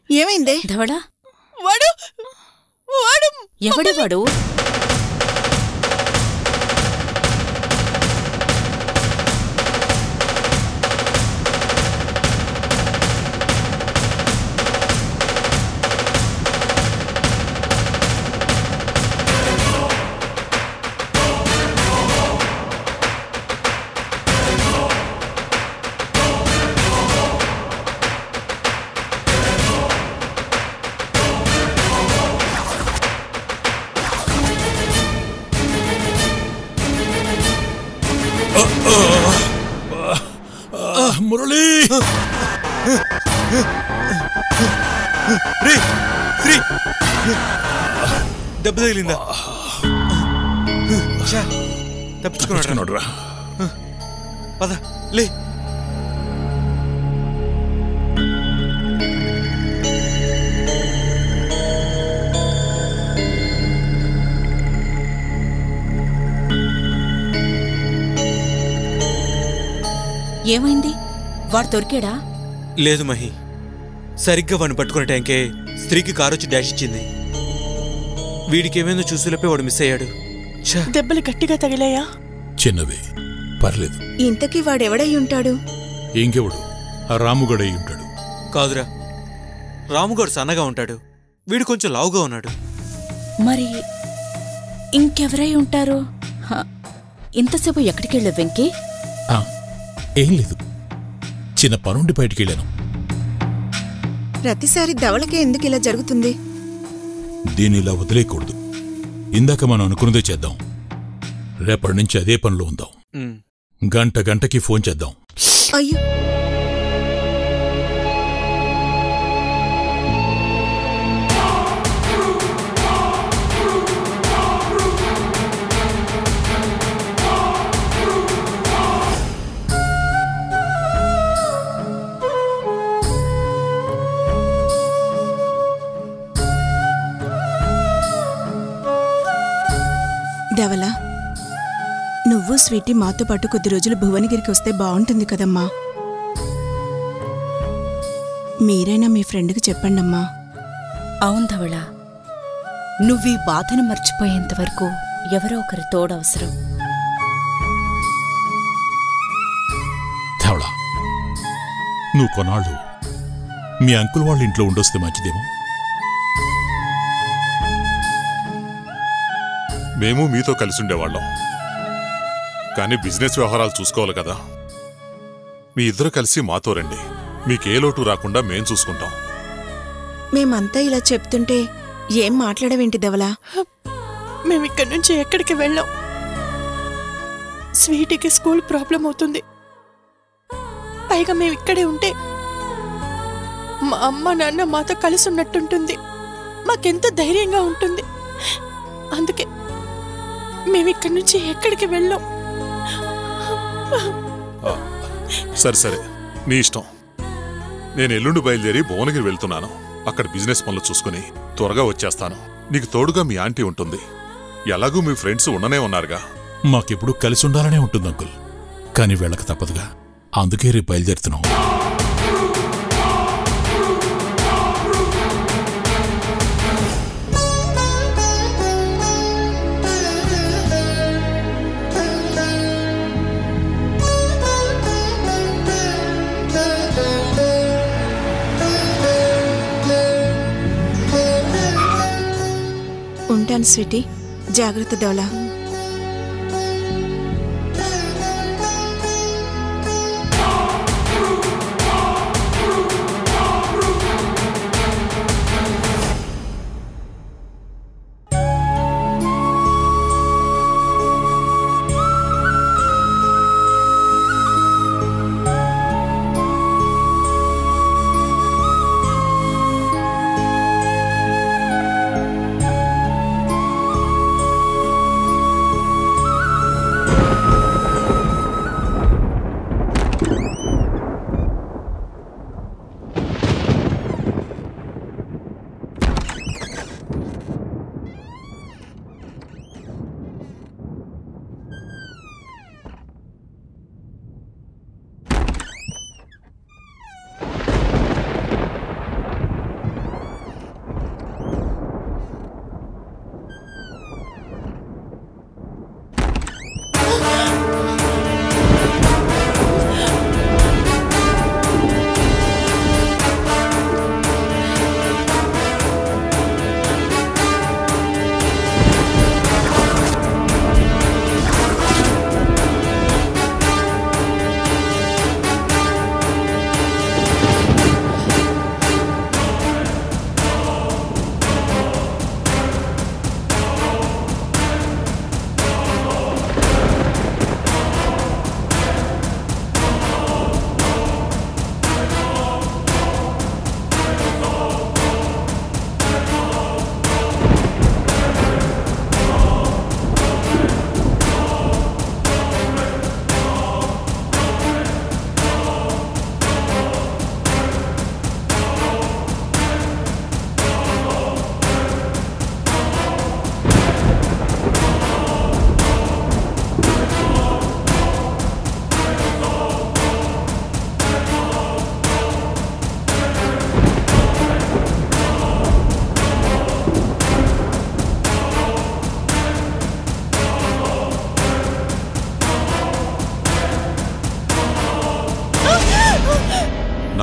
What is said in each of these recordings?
ఏమైందే ధవళ వాడు వాడు ఎవడు వాడు మురళి రే శ్రీ దెబ్బ తగిలిందా ఛా, తప్పించుకున్నాడు తప్పించుకున్నాడురా. పద లే ఏమైంది వాడు దొరికాడా లేదు మహి సరిగ్గా వాడిని పట్టుకునే టైంకే స్త్రీకి కారు వచ్చి డాష్ ఇచ్చింది వీడికి ఏమైందో చూసులపై వాడు మిస్ అయ్యాడు ఛా దెబ్బలు గట్టిగా తగిలాయా చిన్నవి పర్లేదు ఇంతకీ వాడెవడై ఉంటాడు ఇంకెవడు ఆ రాముగడై ఉంటాడు కాదురా రాముగాడు సన్నగా ఉంటాడు వీడు కొంచెం లావుగా ఉన్నాడు మరి ఇంకెవరై ఉంటారు హ, ఇంతసేపు ఎక్కడికి వెళ్ళావు వెంకీ ఆ, ఏం లేదు చిన్న పనుండి బయటికి వెళ్ళాను ప్రతిసారి ధవళకే ఎందుకు ఇలా జరుగుతుంది దీన్ని ఇలా వదిలేయకూడదు ఇందాక మనం అనుకున్నదే చేద్దాం రేపటి నుంచి అదే పనిలో ఉందాం ఉమ్. గంట గంటకి ఫోన్ చేద్దాం అయ్యో ధవల నువ్వు స్వీటీ మాతో పాటు కొద్ది రోజులు భువనగిరికి వస్తే బాగుంటుంది కదమ్మా మీరైనా మీ ఫ్రెండ్కి చెప్పండమ్మా అవును ధవళ నువ్వీ బాధను మర్చిపోయేంత వరకు ఎవరో ఒకరి తోడవసరం ధవళ నువ్వు కొన్నాళ్ళు మీ అంకుల్ వాళ్ళ ఇంట్లో ఉండొస్తే మంచిదేమో మేము మీతో కలిసి ఉండేవాళ్ళం కానీ బిజినెస్ వ్యవహారాలు చూసుకోవాలి కదా మీ ఇద్దరు కలిసి మాతో రండి మీకే లోటు రాకుండా మేం చూసుకుంటాం మేమంతా ఇలా చెప్తుంటే ఏం మాట్లాడవేంటి ధవలా మేమిక్కడి నుంచి ఎక్కడికి వెళ్ళాం స్వీటీకి స్కూల్ ప్రాబ్లం అవుతుంది పైగా మేము ఇక్కడే ఉంటే మా అమ్మ నాన్న మాతో కలిసి ఉన్నట్టుంటుంది మాకెంత ధైర్యంగా ఉంటుంది అందుకే మేము ఇక్కడి నుంచి ఎక్కడికి వెళ్ళాం సరే సరే నీ ఇష్టం నేను ఎల్లుండి బయలుదేరి భువనగిరి వెళ్తున్నాను అక్కడ బిజినెస్ పనులు చూసుకుని త్వరగా వచ్చేస్తాను నీకు తోడుగా మీ ఆంటీ ఉంటుంది ఎలాగూ మీ ఫ్రెండ్స్ ఉండనే ఉన్నారుగా మాకెప్పుడు కలిసి ఉండాలనే ఉంటుంది అంకుల్ కానీ వెళ్ళక తప్పదుగా అందుకే రేపు బయలుదేరుతున్నాం ఉంటాను స్వీటీ జాగ్రత్త ధవలా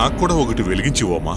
నాకు కూడా ఒకటి వెలిగించి ఇవ్వమ్మా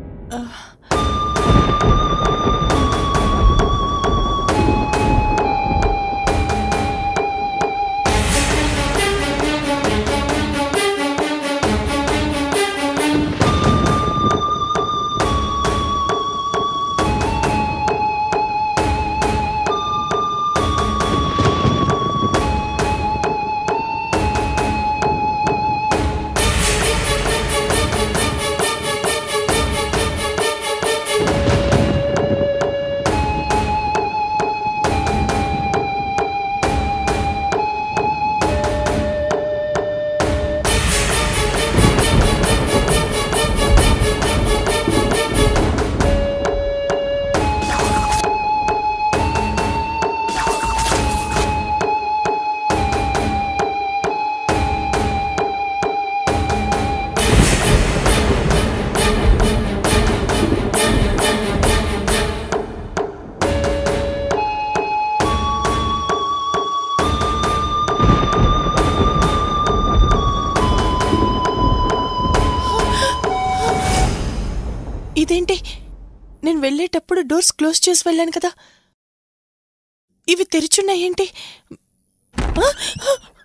ఇదేంటి నేను వెళ్ళేటప్పుడు డోర్స్ క్లోజ్ చేసి వెళ్ళాను కదా ఇవి తెరిచున్నాయేంటి ఆ!